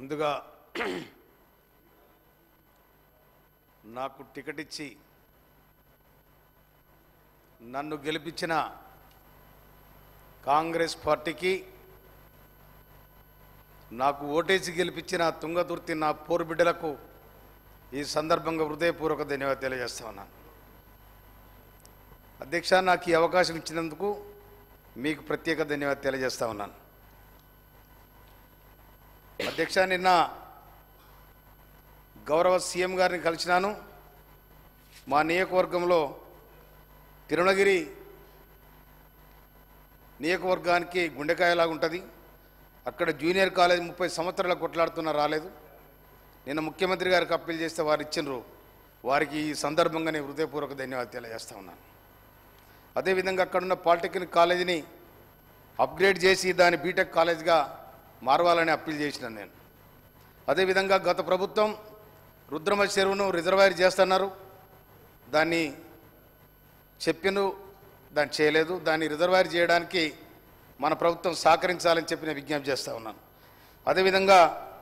ముందుగా నాకు టికెట్ ఇచ్చి నన్ను గెలిపించిన కాంగ్రెస్ పార్టీకి నాకు ఓటేసి గెలిపించిన తుంగతుర్తి నా పోరు బిడ్డలకు ఈ సందర్భంగా హృదయపూర్వక ధన్యవాదాలు తెలియజేస్తా ఉన్నాను అధ్యక్ష నాకు ఈ అవకాశం ఇచ్చినందుకు మీకు ప్రత్యేక ధన్యవాదాలు తెలియజేస్తా ఉన్నాను అధ్యక్ష నిన్న గౌరవ సీఎం గారిని కలిసినాను మా నియోజకవర్గంలో తిరుణగిరి నియోజకవర్గానికి గుండెకాయలాగా ఉంటుంది అక్కడ జూనియర్ కాలేజ్ ముప్పై సంవత్సరాల కొట్లాడుతున్నా రాలేదు నిన్న ముఖ్యమంత్రి గారికి అప్పీల్ చేస్తే వారు ఇచ్చిండ్రు వారికి ఈ సందర్భంగా నేను హృదయపూర్వక ధన్యవాదాలు తెలియజేస్తా ఉన్నాను అదేవిధంగా అక్కడున్న పాలిటెక్నిక్ కాలేజీని అప్గ్రేడ్ చేసి దాన్ని బీటెక్ కాలేజ్గా మారవాలని అప్పీల్ చేసినాను నేను అదేవిధంగా గత ప్రభుత్వం రుద్రమ చెరువును రిజర్వాయర్ చేస్తున్నారు దాన్ని చెప్పిను దాన్ని చేయలేదు దాన్ని రిజర్వాయర్ చేయడానికి మన ప్రభుత్వం సహకరించాలని చెప్పి నేను విజ్ఞప్తి చేస్తూ ఉన్నాను అదేవిధంగా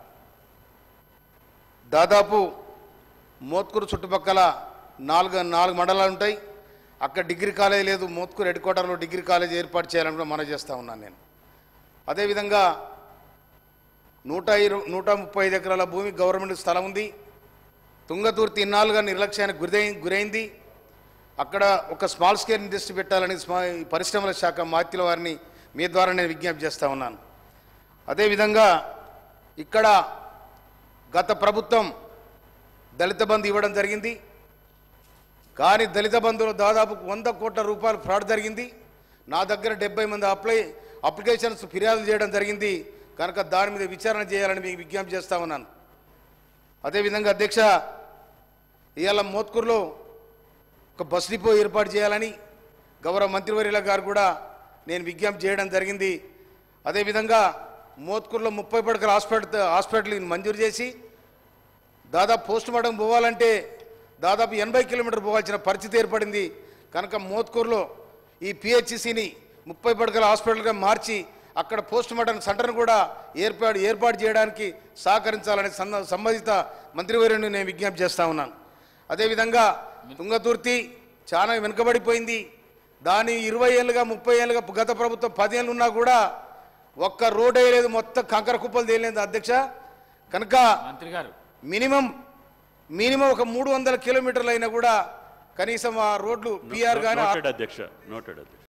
దాదాపు మోత్కూరు చుట్టుపక్కల నాలుగు నాలుగు మండలాలు ఉంటాయి అక్కడ డిగ్రీ కాలేజ్ లేదు మోత్కూరు హెడ్ క్వార్టర్లో డిగ్రీ కాలేజ్ ఏర్పాటు చేయాలని కూడా మనం చేస్తూ ఉన్నాను నేను అదేవిధంగా నూట ఇరు నూట ముప్పై ఐదు ఎకరాల భూమి గవర్నమెంట్ స్థలం ఉంది తుంగతుర్తి ఇన్నాళ్ళుగా నిర్లక్ష్యానికి గురై గురైంది అక్కడ ఒక స్మాల్ స్కేల్ ఇండస్ట్రీ పెట్టాలని స్మా ఈ పరిశ్రమల శాఖ మాత్యుల వారిని మీ ద్వారా నేను విజ్ఞప్తి చేస్తూ ఉన్నాను అదేవిధంగా ఇక్కడ గత ప్రభుత్వం దళిత బంధు ఇవ్వడం జరిగింది కానీ దళిత బంధువులు దాదాపు వంద కోట్ల రూపాయలు ఫ్రాడ్ జరిగింది నా దగ్గర డెబ్బై మంది అప్లై అప్లికేషన్స్ ఫిర్యాదు చేయడం జరిగింది కనుక దాని మీద విచారణ చేయాలని మీకు విజ్ఞప్తి చేస్తా ఉన్నాను అదేవిధంగా అధ్యక్ష ఇవాళ మోత్కూరులో ఒక బస్ డిపో ఏర్పాటు చేయాలని గౌరవ మంత్రివర్యుల గారు కూడా నేను విజ్ఞప్తి చేయడం జరిగింది అదేవిధంగా మోత్కూరులో ముప్పై పడకల హాస్పిటల్ హాస్పిటల్ మంజూరు చేసి దాదాపు పోస్ట్ మార్టం పోవాలంటే దాదాపు ఎనభై కిలోమీటర్ పోవాల్సిన పరిస్థితి ఏర్పడింది కనుక మోత్కూరులో ఈ పిహెచ్సిని ముప్పై పడకల హాస్పిటల్గా మార్చి అక్కడ పోస్ట్ మార్టం సెంటర్ను కూడా ఏర్పాటు ఏర్పాటు చేయడానికి సహకరించాలని సంద- సంబంధిత మంత్రివర్యుని నేను విజ్ఞప్తి చేస్తా ఉన్నాను అదేవిధంగా తుంగతుర్తి చాలా వెనుకబడిపోయింది దాని ఇరవై ఏళ్ళుగా ముప్పై ఏళ్ళుగా గత ప్రభుత్వం పదేళ్ళు ఉన్నా కూడా ఒక్క రోడ్ వేయలేదు మొత్తం కంకర కుప్పలు తేలేదు అధ్యక్ష కనుక మంత్రి గారు మినిమం మినిమం ఒక మూడు వందల కిలోమీటర్లు అయినా కూడా కనీసం ఆ రోడ్లు పిఆర్ కానీ నోటెడ్ అధ్యక్ష నోటెడ్ అధ్యక్ష